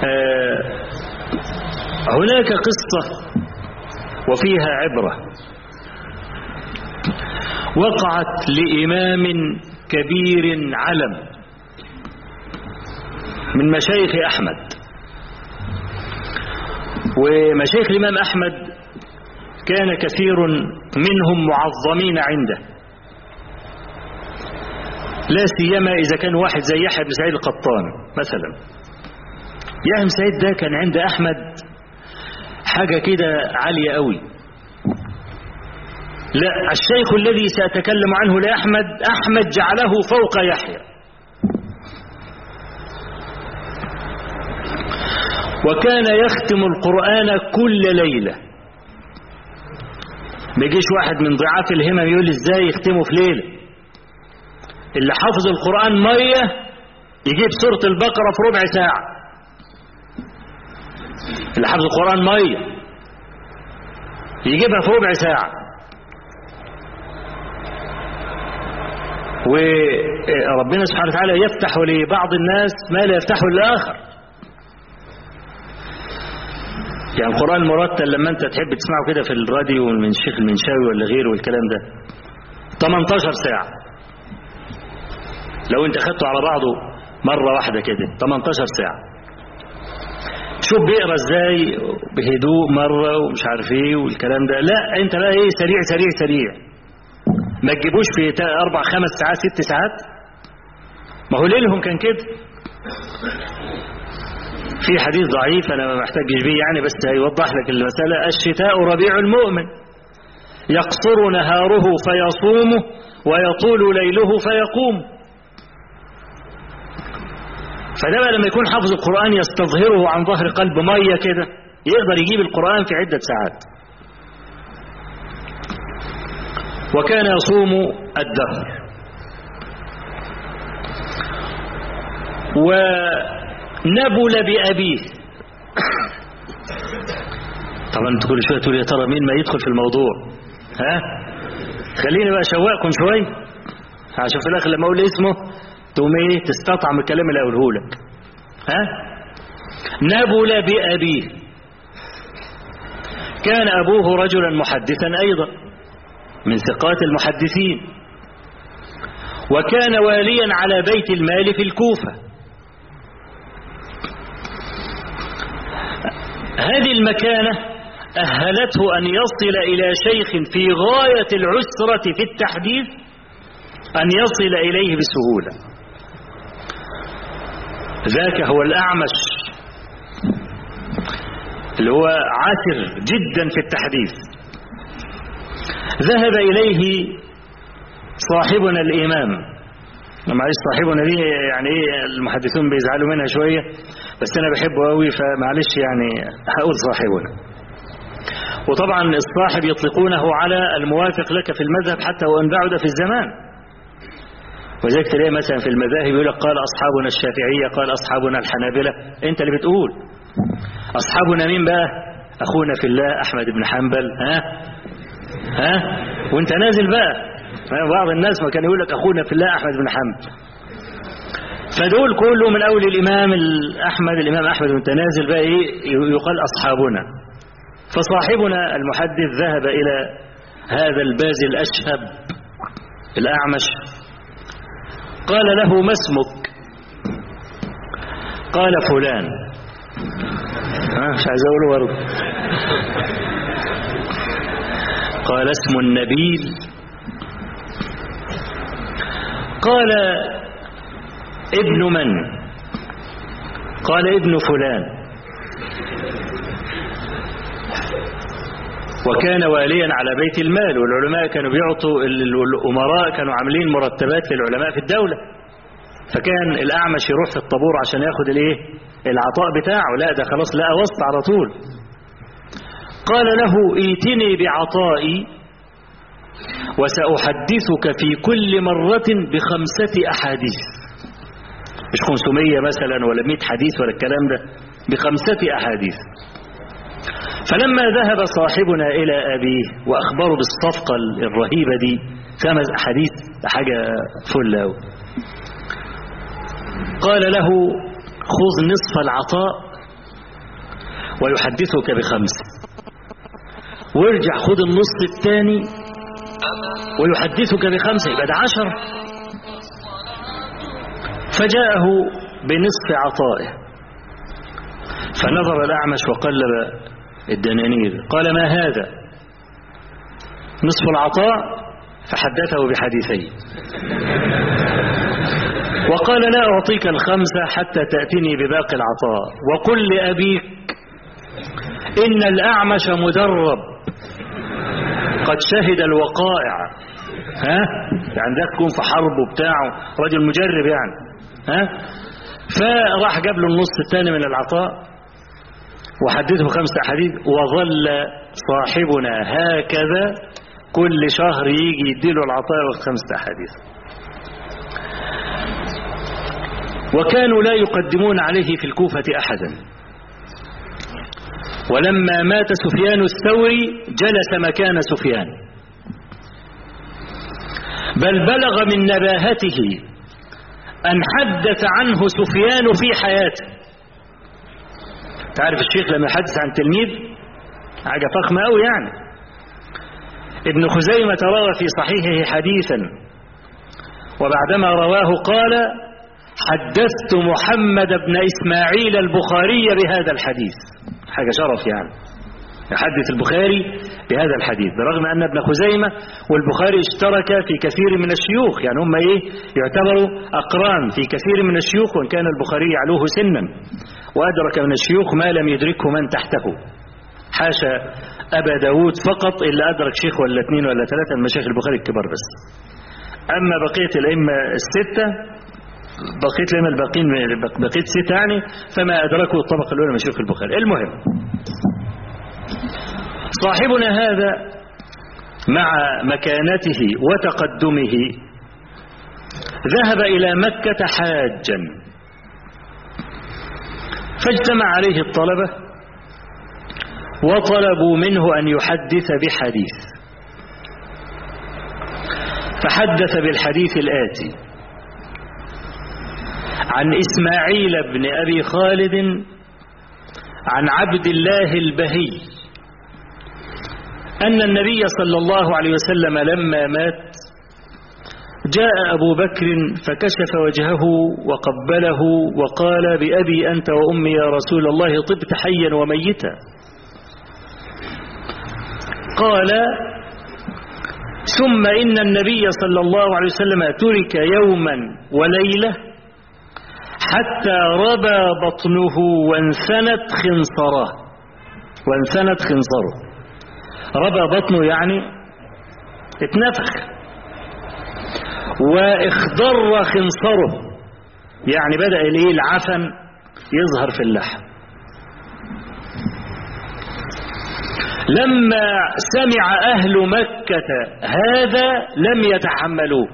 آه هناك قصة وفيها عبرة وقعت لإمام كبير علم من مشايخ أحمد ومشايخ الإمام أحمد كان كثير منهم معظمين عنده لا سيما إذا كان واحد زي يحيى بن سعيد القطان مثلا يحيى بن سعيد ده كان عند أحمد حاجة كده عالية قوي لا الشيخ الذي سأتكلم عنه لأحمد أحمد جعله فوق يحيى وكان يختم القرآن كل ليلة ما يجيش واحد من ضعاف الهمم يقول ازاي يختمه في ليلة اللي حافظ القرآن مية يجيب سورة البقرة في ربع ساعة اللي حافظ القرآن مية يجيبها في ربع ساعة وربنا سبحانه وتعالى يفتح لبعض الناس ما لا يفتحه للآخر يعني القرآن المرتل لما انت تحب تسمعه كده في الراديو من الشيخ المنشاوي ولا غيره والكلام ده 18 ساعة لو انت خدته على بعضه مرة واحدة كده 18 ساعة شوف بيقرا ازاي بهدوء مرة ومش عارف ايه والكلام ده لا انت بقى ايه سريع سريع سريع ما تجيبوش في اربع خمس ساعات ست ساعات ما هو ليلهم كان كده في حديث ضعيف انا ما محتاجش بيه يعني بس هيوضح لك المسألة الشتاء ربيع المؤمن يقصر نهاره فيصومه ويطول ليله فيقوم فده بقى لما يكون حافظ القرآن يستظهره عن ظهر قلب مية كده يقدر يجيب القرآن في عدة ساعات وكان يصوم الدهر ونبل بأبيه طبعا انت كل شويه تقول يا ترى مين ما يدخل في الموضوع ها خليني بقى اشوقكم شويه عشان في الاخر لما اقول اسمه تقوم ايه تستطعم الكلام اللي اقوله لك ها نبل بأبيه كان أبوه رجلا محدثا أيضا من ثقات المحدثين وكان واليا على بيت المال في الكوفة هذه المكانة أهلته أن يصل إلى شيخ في غاية العسرة في التحديث أن يصل إليه بسهولة ذاك هو الأعمش اللي هو عاتر جدا في التحديث ذهب إليه صاحبنا الإمام معلش صاحبنا دي يعني ايه المحدثون بيزعلوا منها شوية بس أنا بحبه قوي فمعلش يعني هقول صاحبنا وطبعا الصاحب يطلقونه على الموافق لك في المذهب حتى وإن بعد في الزمان وذلك تلاقي مثلا في المذاهب يقول لك قال أصحابنا الشافعية قال أصحابنا الحنابلة أنت اللي بتقول أصحابنا مين بقى أخونا في الله أحمد بن حنبل ها ها وانت نازل بقى بعض الناس ما كان يقول لك أخونا في الله أحمد بن حنبل فدول كله من أول الإمام أحمد الإمام أحمد وانت نازل بقى إيه يقال أصحابنا فصاحبنا المحدث ذهب إلى هذا الباز الأشهب الأعمش قال له ما اسمك قال فلان ها مش عايز اقوله برضه قال اسم النبيل قال ابن من قال ابن فلان وكان واليا على بيت المال والعلماء كانوا بيعطوا الأمراء كانوا عاملين مرتبات للعلماء في الدولة فكان الأعمش يروح في الطابور عشان ياخد الايه العطاء بتاعه لا ده خلاص لقى وسط على طول قال له ايتني بعطائي وسأحدثك في كل مرة بخمسة أحاديث مش 500 مثلا ولا 100 حديث ولا الكلام ده بخمسة أحاديث فلما ذهب صاحبنا إلى أبيه وأخبره بالصفقة الرهيبة دي خمس أحاديث حاجة فل أوي قال له خذ نصف العطاء ويحدثك بخمسة وارجع خد النص الثاني ويحدثك بخمسة يبقى ده عشر فجاءه بنصف عطائه فنظر الأعمش وقلب الدنانير قال ما هذا نصف العطاء فحدثه بحديثين وقال لا أعطيك الخمسة حتى تأتني بباقي العطاء وقل لأبيك إن الأعمش مدرب قد شهد الوقائع ها يعني ده تكون في حرب وبتاعه رجل مجرب يعني ها فراح جاب له النص الثاني من العطاء وحدثه خمسة أحاديث وظل صاحبنا هكذا كل شهر يجي يديله العطاء خمسة أحاديث وكانوا لا يقدمون عليه في الكوفة أحدا ولما مات سفيان الثوري جلس مكان سفيان بل بلغ من نباهته أن حدث عنه سفيان في حياته تعرف الشيخ لما يحدث عن تلميذ حاجة فخمة أوي يعني ابن خزيمة روى في صحيحه حديثا وبعدما رواه قال حدثت محمد بن إسماعيل البخاري بهذا الحديث حاجة شرف يعني يحدث البخاري بهذا الحديث برغم أن ابن خزيمة والبخاري اشترك في كثير من الشيوخ يعني هم إيه يعتبروا أقران في كثير من الشيوخ وإن كان البخاري يعلوه سنا وأدرك من الشيوخ ما لم يدركه من تحته حاشا أبا داود فقط إلا أدرك شيخ ولا اثنين ولا ثلاثة من مشايخ البخاري الكبار بس أما بقية الأئمة الستة بقية الأئمة الباقين بقية ستة يعني فما أدركوا الطبقة الأولى من شيوخ البخاري المهم صاحبنا هذا مع مكانته وتقدمه ذهب إلى مكة حاجا فاجتمع عليه الطلبة وطلبوا منه أن يحدث بحديث فحدث بالحديث الآتي عن إسماعيل بن أبي خالد عن عبد الله البهي أن النبي صلى الله عليه وسلم لما مات جاء أبو بكر فكشف وجهه وقبله وقال بأبي أنت وأمي يا رسول الله طبت حيا وميتا قال ثم إن النبي صلى الله عليه وسلم ترك يوما وليلة حتى ربى بطنه وانثنت خنصره وانثنت خنصره ربى بطنه يعني اتنفخ واخضر خنصره يعني بدأ الايه العفن يظهر في اللحم لما سمع أهل مكة هذا لم يتحملوه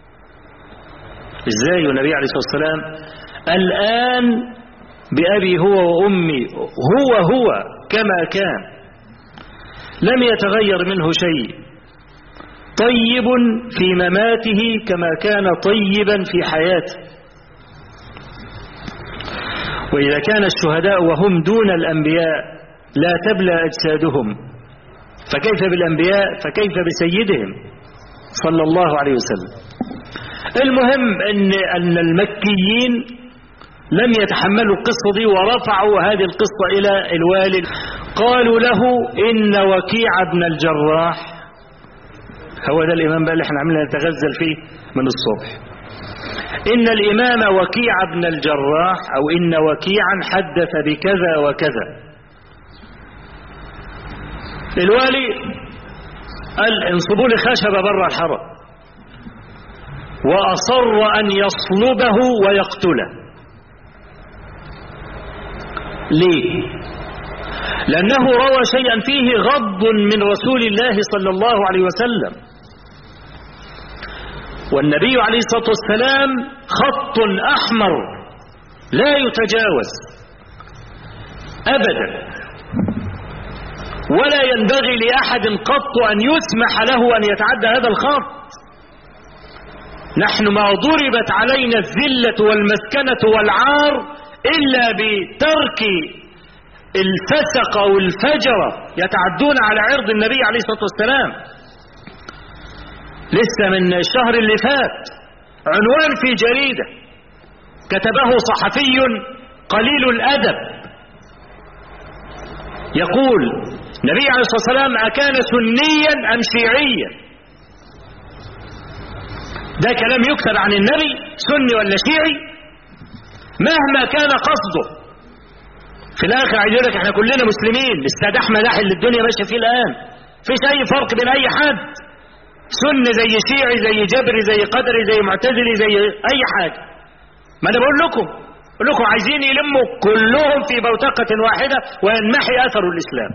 ازاي والنبي عليه الصلاة والسلام الآن بأبي هو وأمي هو هو كما كان لم يتغير منه شيء طيب في مماته كما كان طيبا في حياته وإذا كان الشهداء وهم دون الأنبياء لا تبلى أجسادهم فكيف بالأنبياء فكيف بسيدهم صلى الله عليه وسلم المهم أن, أن المكيين لم يتحملوا القصة دي ورفعوا هذه القصة إلى الوالد قالوا له إن وكيع بن الجراح هو ده الإمام بقى اللي احنا عملنا نتغزل فيه من الصبح إن الإمام وكيع بن الجراح أو إن وكيعا حدث بكذا وكذا الوالي قال انصبوا لي خشبة بره الحرم وأصر أن يصلبه ويقتله ليه لأنه روى شيئا فيه غض من رسول الله صلى الله عليه وسلم والنبي عليه الصلاة والسلام خط أحمر لا يتجاوز أبدا ولا ينبغي لأحد قط أن يسمح له أن يتعدى هذا الخط نحن ما ضربت علينا الذلة والمسكنة والعار إلا بترك الفسق والفجرة يتعدون على عرض النبي عليه الصلاة والسلام لسه من الشهر اللي فات عنوان في جريدة كتبه صحفي قليل الأدب يقول النبي عليه الصلاة والسلام أكان سنيا أم شيعيا ده كلام يكتب عن النبي سني ولا شيعي مهما كان قصده في الاخر عايز يقول لك احنا كلنا مسلمين استاد احمد اللي الدنيا ماشيه فيه الان فيش اي فرق بين اي حد سني زي شيعي زي جبري زي قدري زي معتزلي زي اي حاجه ما انا بقول لكم بقول لكم عايزين يلموا كلهم في بوتقه واحده وينمحي اثر الاسلام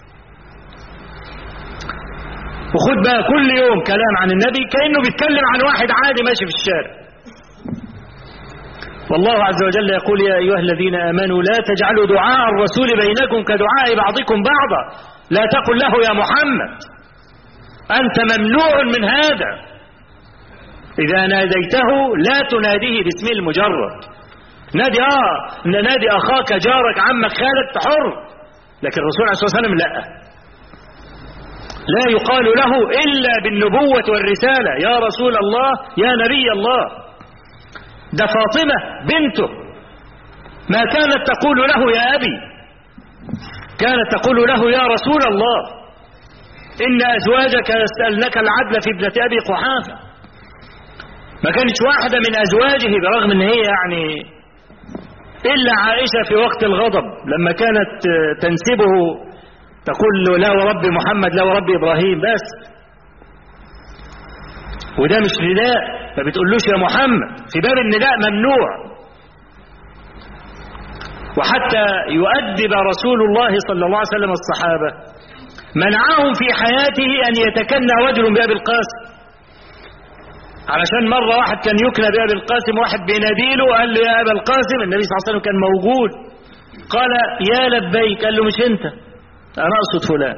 وخد بقى كل يوم كلام عن النبي كانه بيتكلم عن واحد عادي ماشي في الشارع والله عز وجل يقول يا أيها الذين آمنوا لا تجعلوا دعاء الرسول بينكم كدعاء بعضكم بعضا لا تقل له يا محمد أنت ممنوع من هذا إذا ناديته لا تناديه باسمه المجرد نادي آه نادي أخاك جارك عمك خالك حر لكن الرسول عليه الصلاة والسلام لا لا يقال له إلا بالنبوة والرسالة يا رسول الله يا نبي الله ده فاطمة بنته ما كانت تقول له يا أبي كانت تقول له يا رسول الله إن أزواجك يسألنك العدل في ابنة أبي قحافة ما كانتش واحدة من أزواجه برغم أن هي يعني إلا عائشة في وقت الغضب لما كانت تنسبه تقول له لا ورب محمد لا ورب إبراهيم بس وده مش نداء ما بتقولوش يا محمد في باب النداء ممنوع وحتى يؤدب رسول الله صلى الله عليه وسلم الصحابة منعهم في حياته أن يتكنى رجل بأبي القاسم علشان مرة واحد كان يكنى بأبي القاسم واحد بيناديله قال له يا أبا القاسم النبي صلى الله عليه وسلم كان موجود قال يا لبيك قال له مش انت انا اقصد فلان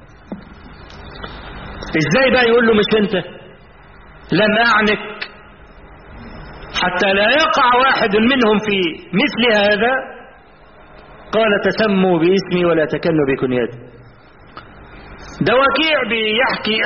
ازاي بقى يقول له مش انت لم اعنك حتى لا يقع واحد منهم في مثل هذا قال تسموا باسمي ولا تكنوا بكنيتي ده وكيع بيحكي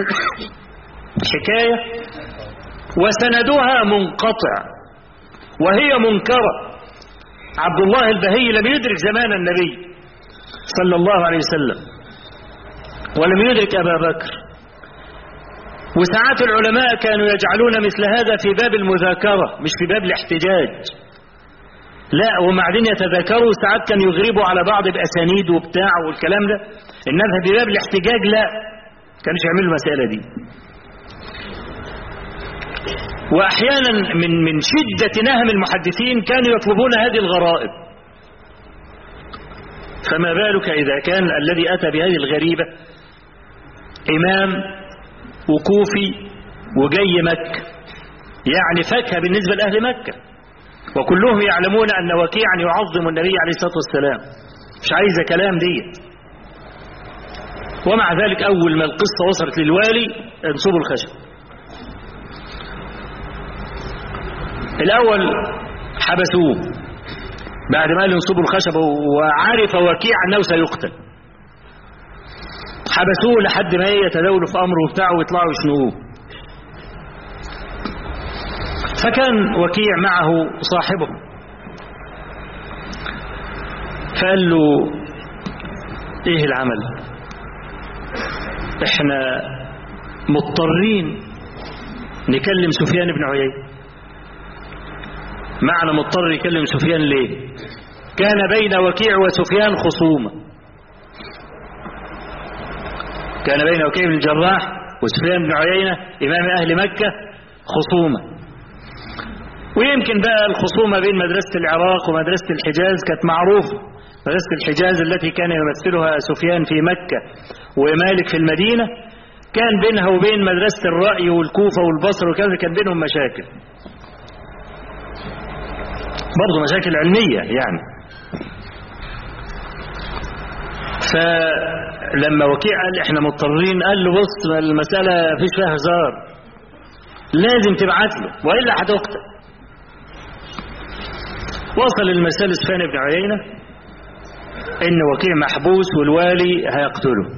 حكاية وسندها منقطع وهي منكرة عبد الله البهي لم يدرك زمان النبي صلى الله عليه وسلم ولم يدرك أبا بكر وساعات العلماء كانوا يجعلون مثل هذا في باب المذاكرة مش في باب الاحتجاج لا وبعدين يتذاكروا ساعات كان يغربوا على بعض بأسانيد وبتاع والكلام ده إنما في باب الاحتجاج لا كانش يعملوا المسألة دي وأحيانا من من شدة نهم المحدثين كانوا يطلبون هذه الغرائب فما بالك إذا كان الذي أتى بهذه الغريبة إمام وكوفي وجاي مكة يعني فاكهة بالنسبة لأهل مكة وكلهم يعلمون أن وكيعا يعظم النبي عليه الصلاة والسلام مش عايزة كلام ديت ومع ذلك أول ما القصة وصلت للوالي انصبوا الخشب الأول حبسوه بعد ما قال انصبوا الخشب وعرف وكيع أنه سيقتل حبسوه لحد ما يتداولوا في أمره بتاعه ويطلعوا يشنقوه فكان وكيع معه صاحبه فقال له ايه العمل احنا مضطرين نكلم سفيان بن عيينة معنى مضطر يكلم سفيان ليه كان بين وكيع وسفيان خصومة كان بين وكيع بن الجراح وسفيان بن عيينة إمام أهل مكة خصومة ويمكن بقى الخصومة بين مدرسة العراق ومدرسة الحجاز كانت معروفة مدرسة الحجاز التي كان يمثلها سفيان في مكة ومالك في المدينة كان بينها وبين مدرسة الرأي والكوفة والبصر وكذا كان بينهم مشاكل برضه مشاكل علمية يعني فلما وكيع قال احنا مضطرين قال له بص المسألة فيش فيها هزار لازم تبعت له وإلا هتقتل وصل المسألة سفيان بن عيينة ان وكيع محبوس والوالي هيقتله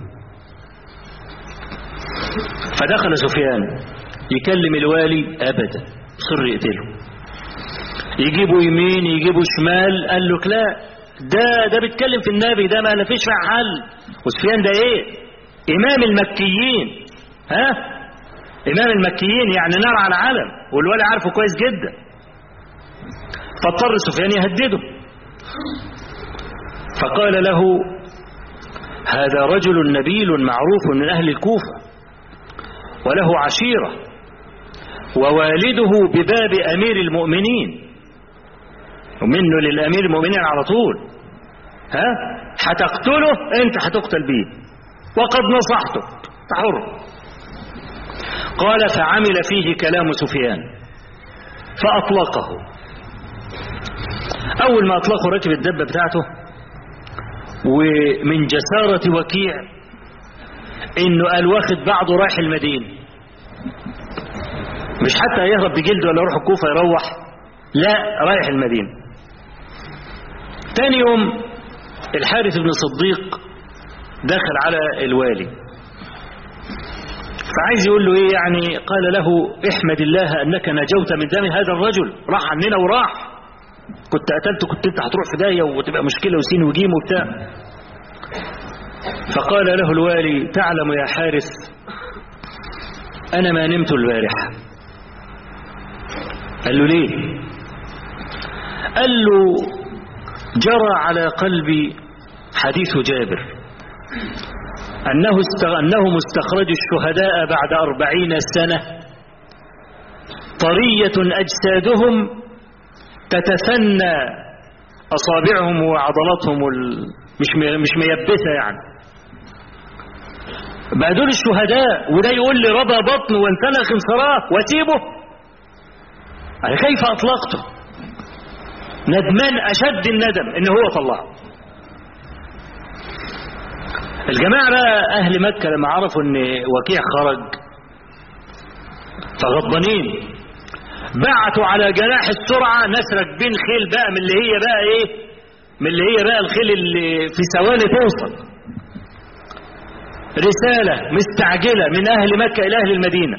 فدخل سفيان يكلم الوالي ابدا صر يقتله يجيبوا يمين يجيبوا شمال قال له لا ده ده بيتكلم في النبي ده ما فيش فيها حل وسفيان ده ايه امام المكيين ها امام المكيين يعني نار على العالم والولي عارفه كويس جدا فاضطر سفيان يهدده فقال له هذا رجل نبيل معروف من اهل الكوفه وله عشيره ووالده بباب امير المؤمنين ومنه للامير المؤمنين على طول ها هتقتله انت هتقتل بيه وقد نصحته حر قال فعمل فيه كلام سفيان فاطلقه اول ما اطلقه ركب الدبه بتاعته ومن جساره وكيع انه قال واخد بعضه رايح المدينه مش حتى يهرب بجلده ولا يروح الكوفه يروح لا رايح المدينه تاني يوم الحارث بن صديق دخل على الوالي فعايز يقول له ايه يعني قال له احمد الله انك نجوت من دم هذا الرجل راح عننا وراح كنت قتلته كنت انت هتروح في داهيه وتبقى مشكله وسين وجيم وبتاع فقال له الوالي تعلم يا حارث انا ما نمت البارحه قال له ليه قال له جرى على قلبي حديث جابر أنه أنهم استخرجوا الشهداء بعد أربعين سنة طرية أجسادهم تتثنى أصابعهم وعضلاتهم مش مش ميبسة يعني بقى دول الشهداء وده يقول لي رضى بطن وانتنخ انصراه واسيبه أنا كيف أطلقته ندمان أشد الندم إن هو طلعه الجماعة بقى أهل مكة لما عرفوا إن وكيع خرج فغضبانين بعتوا على جناح السرعة ناس راكبين خيل بقى من اللي هي بقى إيه من اللي هي بقى الخيل اللي في ثواني توصل رسالة مستعجلة من أهل مكة إلى أهل المدينة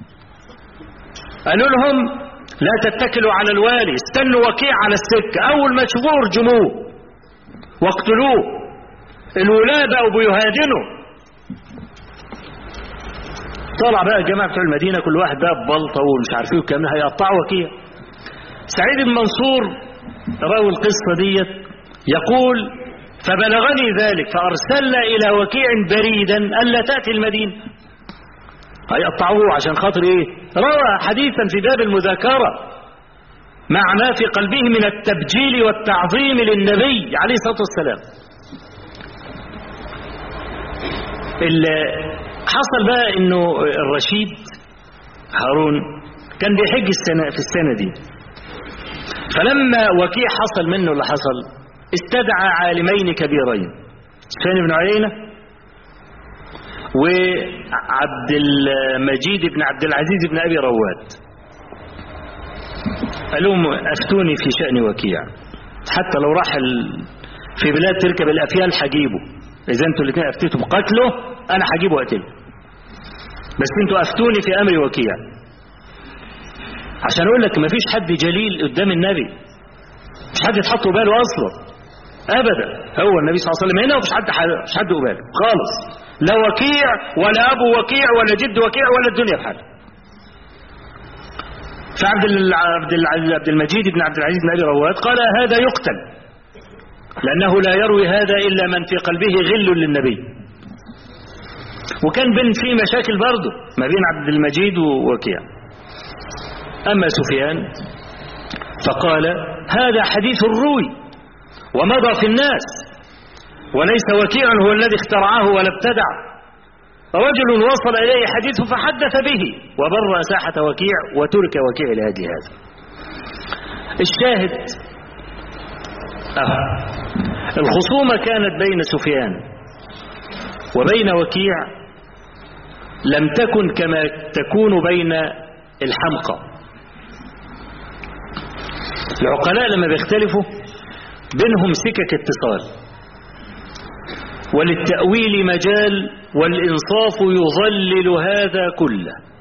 قالوا لهم لا تتكلوا على الوالي استنوا وكيع على السكة أول ما تشوفوه ارجموه واقتلوه الولاة بقوا بيهادنوا طلع بقى الجماعة بتوع المدينة كل واحد بقى ببلطة ومش عارف ايه والكلام هيقطعوا وكيع سعيد بن منصور راوي القصة ديت يقول فبلغني ذلك فأرسلنا إلى وكيع بريدا ألا تأتي المدينة هيقطعوه عشان خاطر ايه روى حديثا في باب المذاكرة مع ما في قلبه من التبجيل والتعظيم للنبي عليه الصلاة والسلام حصل بقى انه الرشيد هارون كان بيحج السنة في السنة دي فلما وكيع حصل منه اللي حصل استدعى عالمين كبيرين سفيان بن عيينة وعبد المجيد بن عبد العزيز بن أبي رواد قال لهم أفتوني في شأن وكيع حتى لو راح في بلاد تركب الأفيال حجيبه إذا أنتوا الاثنين أفتيتوا بقتله أنا حجيبه وأقتله بس أنتوا أفتوني في أمر وكيع عشان أقول لك مفيش حد جليل قدام النبي مش حد يتحط باله أصلا أبدا هو النبي صلى الله عليه وسلم هنا ومش حد مش حد قباله خالص لا وكيع ولا أبو وكيع ولا جد وكيع ولا الدنيا بحال فعبد عبد عبد المجيد بن عبد العزيز بن ابي رواد قال هذا يقتل لانه لا يروي هذا الا من في قلبه غل للنبي وكان بين في مشاكل برضه ما بين عبد المجيد ووكيع اما سفيان فقال هذا حديث روي ومضى في الناس وليس وكيع هو الذي اخترعه ولا ابتدع رجل وصل إليه حديث فحدث به وبرأ ساحة وكيع وترك وكيع لأجل هذا الشاهد أه. الخصومة كانت بين سفيان وبين وكيع لم تكن كما تكون بين الحمقى العقلاء لما بيختلفوا بينهم سكك اتصال وللتأويل مجال والإنصاف يظلل هذا كله